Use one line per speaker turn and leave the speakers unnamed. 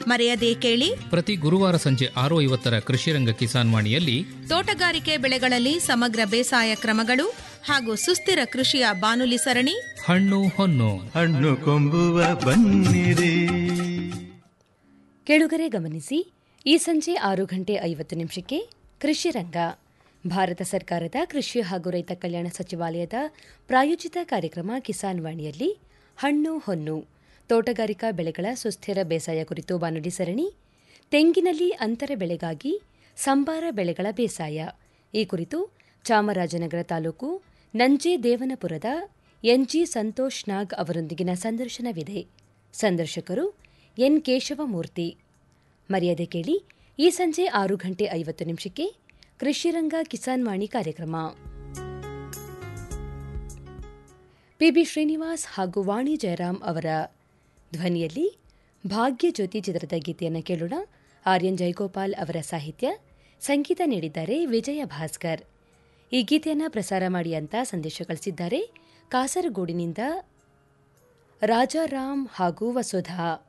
ಮರೆಯದೇ ಕೇಳಿ
ಪ್ರತಿ ಗುರುವಾರ ಸಂಜೆ ಆರು ಐವತ್ತರ ಕೃಷಿರಂಗ ಕಿಸಾನ್ ವಾಣಿಯಲ್ಲಿ
ತೋಟಗಾರಿಕೆ ಬೆಳೆಗಳಲ್ಲಿ ಸಮಗ್ರ ಬೇಸಾಯ ಕ್ರಮಗಳು ಹಾಗೂ ಸುಸ್ಥಿರ ಕೃಷಿಯ ಬಾನುಲಿ ಸರಣಿ
ಹಣ್ಣು ಹೊನ್ನು
ಹಣ್ಣು ಕೊಂಬುವ ಬನ್ನಿರಿ
ಕೆಳುಗರೆ ಗಮನಿಸಿ ಈ ಸಂಜೆ ಆರು ಗಂಟೆ ಐವತ್ತು ನಿಮಿಷಕ್ಕೆ ಕೃಷಿ ರಂಗ ಭಾರತ ಸರ್ಕಾರದ ಕೃಷಿ ಹಾಗೂ ರೈತ ಕಲ್ಯಾಣ ಸಚಿವಾಲಯದ ಪ್ರಾಯೋಜಿತ ಕಾರ್ಯಕ್ರಮ ಕಿಸಾನ್ ವಾಣಿಯಲ್ಲಿ ಹಣ್ಣು ಹೊನ್ನು ತೋಟಗಾರಿಕಾ ಬೆಳೆಗಳ ಸುಸ್ಥಿರ ಬೇಸಾಯ ಕುರಿತು ಬಾನುಲಿ ಸರಣಿ ತೆಂಗಿನಲ್ಲಿ ಅಂತರ ಬೆಳೆಗಾಗಿ ಸಂಬಾರ ಬೆಳೆಗಳ ಬೇಸಾಯ ಈ ಕುರಿತು ಚಾಮರಾಜನಗರ ತಾಲೂಕು ನಂಜೆ ದೇವನಪುರದ ಎನ್ಜಿ ಸಂತೋಷ್ ನಾಗ್ ಅವರೊಂದಿಗಿನ ಸಂದರ್ಶನವಿದೆ ಸಂದರ್ಶಕರು ಎನ್ ಕೇಶವಮೂರ್ತಿ ಮರ್ಯಾದೆ ಕೇಳಿ ಈ ಸಂಜೆ ಆರು ಗಂಟೆ ಐವತ್ತು ನಿಮಿಷಕ್ಕೆ ಕೃಷಿರಂಗ ಕಿಸಾನ್ ವಾಣಿ ಕಾರ್ಯಕ್ರಮ ಪಿಬಿ ಶ್ರೀನಿವಾಸ್ ಹಾಗೂ ವಾಣಿ ಜಯರಾಮ್ ಅವರ ಧ್ವನಿಯಲ್ಲಿ ಭಾಗ್ಯ ಜ್ಯೋತಿ ಚಿತ್ರದ ಗೀತೆಯನ್ನು ಕೇಳೋಣ ಆರ್ಯನ್ ಜಯಗೋಪಾಲ್ ಅವರ ಸಾಹಿತ್ಯ ಸಂಗೀತ ನೀಡಿದ್ದಾರೆ ವಿಜಯ ಭಾಸ್ಕರ್ ಈ ಗೀತೆಯನ್ನು ಪ್ರಸಾರ ಮಾಡಿ ಅಂತ ಸಂದೇಶ ಕಳಿಸಿದ್ದಾರೆ ಕಾಸರಗೋಡಿನಿಂದ ರಾಜಾರಾಮ್ ಹಾಗೂ ವಸುಧಾ